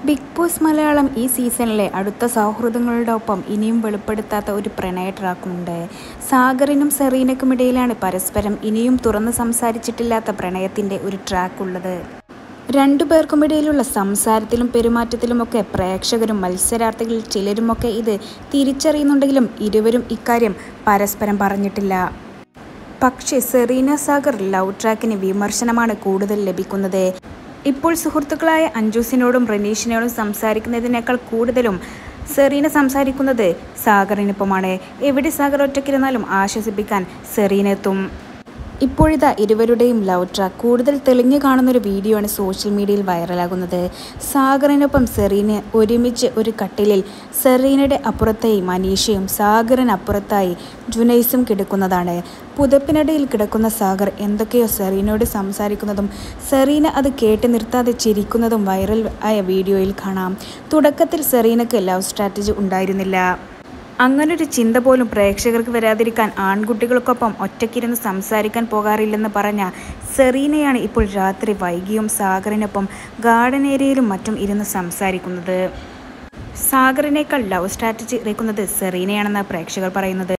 big boss Malayalam ഈ സീസണിലെ അടുത്ത സൗഹൃദങ്ങളുടെ ഒപ്പം ഇനിയും വെളിപ്പെടുത്താത്ത ഒരു പ്രണയ ട്രാക്കുണ്ട് സാഗറിനും സെറീനയ്ക്കും ഇടയിലാണ് പരസ്പരം ഇനിയും തുറന്ന് സംസാരിച്ചിട്ടില്ലാത്ത പ്രണയത്തിൻ്റെ ഒരു ട്രാക്ക് ഉള്ളത് രണ്ടു പേർക്കും ഇടയിലുള്ള സംസാരത്തിലും പെരുമാറ്റത്തിലുമൊക്കെ പ്രേക്ഷകരും മത്സരാർത്ഥികളിൽ ചിലരുമൊക്കെ ഇത് തിരിച്ചറിയുന്നുണ്ടെങ്കിലും ഇരുവരും ഇക്കാര്യം പരസ്പരം പറഞ്ഞിട്ടില്ല പക്ഷേ സെറീന സാഗർ ലവ് ട്രാക്കിന് വിമർശനമാണ് കൂടുതൽ ലഭിക്കുന്നത് ഇപ്പോൾ സുഹൃത്തുക്കളായ അഞ്ജൂസിനോടും റനീഷിനോടും സംസാരിക്കുന്നതിനേക്കാൾ കൂടുതലും സെറീന സംസാരിക്കുന്നത് സാഗറിനൊപ്പമാണ് എവിടെ സാഗർ ഒറ്റയ്ക്കിരുന്നാലും ആശ്വസിപ്പിക്കാൻ സെറീന എത്തും ഇപ്പോഴിതാ ഇരുവരുടെയും ലവ് ട്രാക്ക് കൂടുതൽ തെളിഞ്ഞു കാണുന്നൊരു വീഡിയോ ആണ് സോഷ്യൽ മീഡിയയിൽ വൈറലാകുന്നത് സാഗറിനൊപ്പം സെറീന ഒരുമിച്ച് ഒരു കട്ടിലിൽ സെറീനയുടെ അപ്പുറത്തായി മനീഷയും സാഗറിന് അപ്പുറത്തായി ജുനൈസും കിടക്കുന്നതാണ് പുതപ്പിനിടയിൽ കിടക്കുന്ന സാഗർ എന്തൊക്കെയോ സെറീനയോട് സംസാരിക്കുന്നതും സെറീന അത് കേട്ട് നിർത്താതെ ചിരിക്കുന്നതും വൈറൽ ആയ വീഡിയോയിൽ കാണാം തുടക്കത്തിൽ സെറീനയ്ക്ക് ലവ് സ്ട്രാറ്റജി ഉണ്ടായിരുന്നില്ല അങ്ങനൊരു ചിന്ത പോലും പ്രേക്ഷകർക്ക് വരാതിരിക്കാൻ ആൺകുട്ടികൾക്കൊപ്പം ഒറ്റയ്ക്കിരുന്ന് സംസാരിക്കാൻ പോകാറില്ലെന്ന് പറഞ്ഞ സെറീനയാണ് ഇപ്പോൾ രാത്രി വൈകിയും സാഗറിനൊപ്പം ഗാർഡൻ ഏരിയയിലും മറ്റും ഇരുന്ന് സംസാരിക്കുന്നത് സാഗറിനേക്കാൾ ലവ് സ്ട്രാറ്റജി ഇറക്കുന്നത് സെറീനയാണെന്ന് പ്രേക്ഷകർ പറയുന്നത്